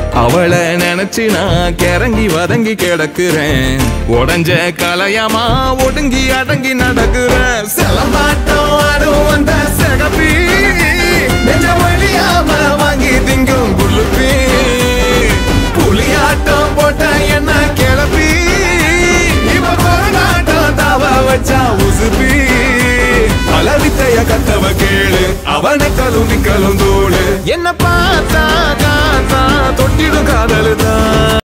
அவளை நினைச்சு நான் கிறங்கி வதங்கி கிடக்குறேன் உடஞ்ச கலையமா ஒடுங்கி அடங்கி நடக்குறேன் செலமாட்டம் ஆடும் வந்த சிகப்பி நெஞ்ச வழியாம வாங்கி திங்கும் குளுப்பி புலியாட்டம் போட்ட என்ன கிளப்பி இவ கொரநாட்டம் தவ வச்சா உசுப்பி பல வித்தைய கத்தவ கேளு அவனை கலும் நிக்கலும் தோடு என்ன பார்த்தா காத்தா தொட்டிடும் காதலுதான்